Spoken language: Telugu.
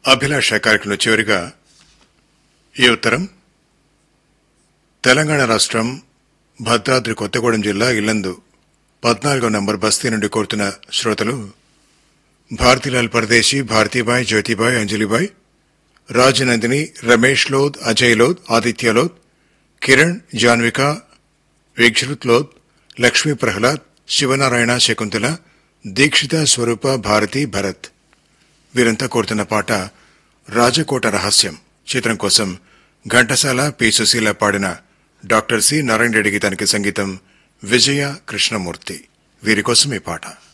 అభిలాష కార్యక్రమం చివరిగా ఈ ఉత్తరం తెలంగాణ రాష్ట్రం భద్రాద్రి కొత్తగూడెం జిల్లా ఇల్లందు పద్నాలుగో నంబర్ బస్తీ నుండి కోరుతున్న శ్రోతలు భారతీలాల్ పరదేశీ భారతీబాయ్ జ్యోతిబాయ్ అంజలిబాయ్ రాజనందిని రమేష్ లోద్ అజయ్ లోద్ ఆదిత్య లోద్ కిరణ్ జాన్విక విక్షృత్ లోద్ లక్ష్మీ ప్రహ్లాద్ శివనారాయణ శకుంతల దీక్షిత స్వరూప భారతి భరత్ వీరంతా కోరుతున్న పాట రాజకోట రహస్యం చిత్రం కోసం ఘంటసాల పి సుశీల పాడిన డాక్టర్ సి నారాయణ రెడ్డి గీతానికి సంగీతం విజయ కృష్ణమూర్తి వీరి కోసం ఈ పాట